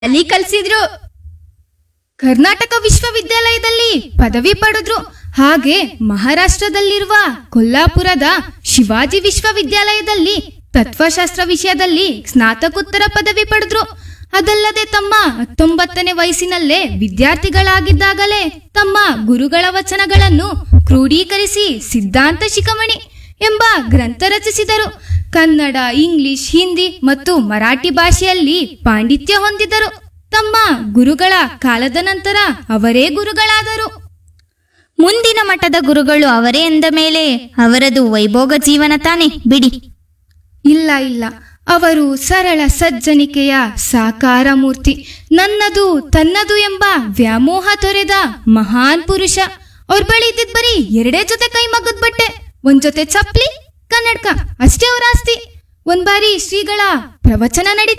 ಅಲ್ಲಿ ಕಲ್ಸಿದ್ರು ಕರ್ನಾಟಕ ವಿಶ್ವವಿದ್ಯಾಲಯದಲ್ಲಿ ಪದವಿ ಪಡೆದ್ರು ಹಾಗೆ ಮಹಾರಾಷ್ಟ್ರದಲ್ಲಿರುವ ಕೊಲ್ಲಾಪುರದ ಶಿವಾಜಿ ವಿಶ್ವವಿದ್ಯಾಲಯದಲ್ಲಿ ತತ್ವಶಾಸ್ತ್ರ ವಿಷಯದಲ್ಲಿ ಸ್ನಾತಕೋತ್ತರ ಪದವಿ ಪಡೆದ್ರು ಅದಲ್ಲದೆ ತಮ್ಮ ಹತ್ತೊಂಬತ್ತನೇ ವಯಸ್ಸಿನಲ್ಲೇ ವಿದ್ಯಾರ್ಥಿಗಳಾಗಿದ್ದಾಗಲೇ ತಮ್ಮ ಗುರುಗಳ ವಚನಗಳನ್ನು ಕ್ರೋಢೀಕರಿಸಿ ಸಿದ್ಧಾಂತ ಶಿಖಮಣಿ ಎಂಬ ಗ್ರಂಥ ರಚಿಸಿದರು ಕನ್ನಡ ಇಂಗ್ಲಿಷ್ ಹಿಂದಿ ಮತ್ತು ಮರಾಠಿ ಭಾಷೆಯಲ್ಲಿ ಪಾಂಡಿತ್ಯ ಹೊಂದಿದರು ತಮ್ಮ ಗುರುಗಳ ಕಾಲದ ನಂತರ ಅವರೇ ಗುರುಗಳಾದರು ಮುಂದಿನ ಮಠದ ಗುರುಗಳು ಅವರೇ ಎಂದ ಮೇಲೆ ಅವರದು ವೈಭೋಗ ಜೀವನ ತಾನೆ ಬಿಡಿ ಇಲ್ಲ ಇಲ್ಲ ಅವರು ಸರಳ ಸಜ್ಜನಿಕೆಯ ಸಾಕಾರ ಮೂರ್ತಿ ನನ್ನದು ತನ್ನದು ಎಂಬ ವ್ಯಾಮೋಹ ತೊರೆದ ಮಹಾನ್ ಪುರುಷ ಅವ್ರ ಬಳಿ ಇದ್ದಿದ್ ಬರೀ ಎರಡೇ ಜೊತೆ ಕೈ ಮಗ್ಗದ ಬಟ್ಟೆ ಒಂದ್ ಜೊತೆ ಚಪ್ಲಿ ಕನ್ನಡಕ ಅಷ್ಟೇ ಅವ್ರ ಆಸ್ತಿ ಒಂದ್ ಬಾರಿ ಶ್ರೀಗಳ ಪ್ರವಚನ ನಡೀತಾ